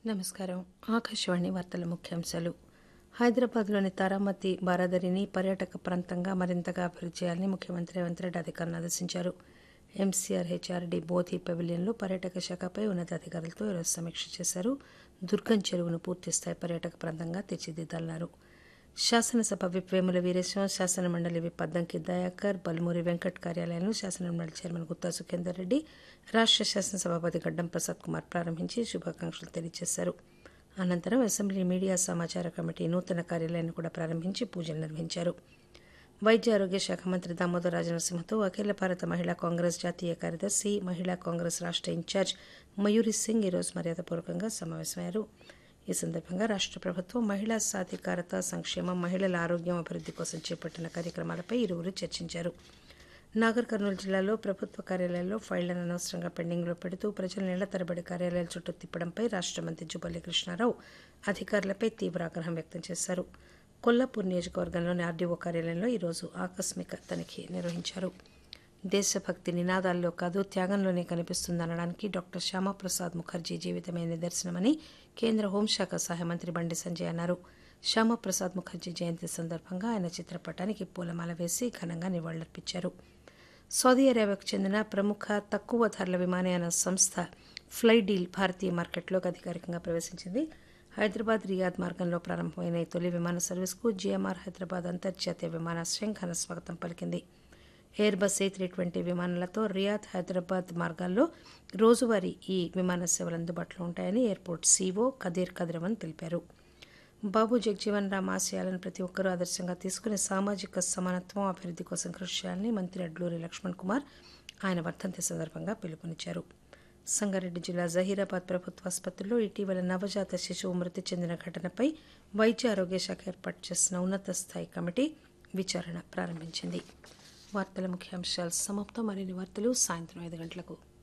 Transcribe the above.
నమస్కారం ఆకాశవాణి వార్తల ముఖ్యాంశాలు హైదరాబాద్లోని తారామతి బారాదరిని పర్యాటక ప్రాంతంగా మరింతగా అభివృద్ధి చేయాలని ముఖ్యమంత్రి రేవంత్ రెడ్డి అధికారులను ఆదేశించారు ఎంసీఆర్ హెచ్ఆర్డీ బోధి పెవిలియన్లో పర్యాటక శాఖపై ఉన్నతాధికారులతో ఈరోజు సమీక్ష చేశారు దుర్గం చెరువును పూర్తిస్థాయి పర్యాటక ప్రాంతంగా తీర్చిదిద్దాలన్నారు శాసనసభ విప్ వేముల వీరేశం శాసన మండలి విప్ అద్దంకి దయాకర్ బల్మూరి వెంకట్ కార్యాలయాలను శాసన మండలి చైర్మన్ గుత్తా సుఖేందర్ రెడ్డి రాష్ట్ర శాసనసభాపతి గడ్డం ప్రసాద్ కుమార్ ప్రారంభించి శుభాకాంక్షలు తెలియజేశారు అనంతరం అసెంబ్లీ మీడియా సమాచార కమిటీ నూతన కార్యాలయాన్ని కూడా ప్రారంభించి పూజలు నిర్వహించారు వైద్య ఆరోగ్య శాఖ మంత్రి దామోదర్ రాజనరసింహతో అఖిల భారత మహిళా కాంగ్రెస్ జాతీయ కార్యదర్శి మహిళా కాంగ్రెస్ రాష్ట్ర ఇన్ఛార్జ్ మయూరి సింగ్ ఈరోజు మర్యాదపూర్వకంగా సమావేశమయ్యారు ఈ సందర్భంగా రాష్ట్ర ప్రభుత్వం మహిళా సాధికారత సంక్షేమం మహిళల ఆరోగ్యం అభివృద్ధి కోసం చేపట్టిన కార్యక్రమాలపై ఇరువురు చర్చించారు నాగర్ కర్నూలు జిల్లాలో ప్రభుత్వ కార్యాలయాల్లో ఫైళ్లను అనవసరంగా పెండింగ్లో పెడుతూ ప్రజల నెల తరబడి కార్యాలయాల చుట్టూ తిప్పడంపై రాష్ట్ర మంత్రి జుపల్లి కృష్ణారావు అధికారులపై తీవ్ర ఆగ్రహం వ్యక్తం చేశారు కొల్లాపూర్ నియోజకవర్గంలోని ఆర్డీఓ కార్యాలయంలో ఈరోజు ఆకస్మిక తనిఖీ నిర్వహించారు దేశభక్తి నినాదాల్లో కాదు త్యాగంలోనే కనిపిస్తుందనడానికి డాక్టర్ శ్యామాప్రసాద్ ముఖర్జీ జీవితమే నిదర్శనమని కేంద్ర హోంశాఖ సహాయ మంత్రి బండి సంజయ్ అన్నారు శ్యామాప్రసాద్ ముఖర్జీ జయంతి సందర్భంగా ఆయన చిత్రపటానికి పూలమాల వేసి ఘనంగా నివాళులర్పించారు సౌదీ అరేబియాకు చెందిన ప్రముఖ తక్కువ ధరల విమానయాన సంస్థ ఫ్లై డీల్ భారతీయ మార్కెట్లోకి అధికారికంగా ప్రవేశించింది హైదరాబాద్ రియాద్ మార్గంలో ప్రారంభమైన ఈ తొలి విమాన సర్వీస్కు జీఎంఆర్ హైదరాబాద్ అంతర్జాతీయ విమానాశ్రయం ఘన స్వాగతం పలికింది air bus A three twenty విమానాలతో రియాద్ హైదరాబాద్ మార్గాల్లో రోజువారీ ఈ విమాన సేవలు అందుబాటులో ఉంటాయని ఎయిర్పోర్ట్ సీఓ కదీర్ కద్రవన్ తెలిపారు బాబు జగ్జీవన్ రామ్ ఆశయాలను ప్రతి ఒక్కరూ ఆదర్శంగా తీసుకుని సామాజిక సమానత్వం అభివృద్ధి కోసం కృషి చేయాలని మంత్రి అడ్లూరి లక్ష్మణ్ కుమార్ ఆయన వర్ధంతి సందర్భంగా పిలుపునిచ్చారు సంగారెడ్డి జిల్లా జహీరాబాద్ ప్రభుత్వ ఆసుపత్రిలో ఇటీవల నవజాత శిశువు మృతి చెందిన ఘటనపై వైద్య ఆరోగ్య శాఖ ఏర్పాటు చేసిన ఉన్నత స్థాయి కమిటీ విచారణ ప్రారంభించింది వార్తల ముఖ్యాంశాలు సమాప్తం మరిన్ని వార్తలు సాయంత్రం ఐదు గంటలకు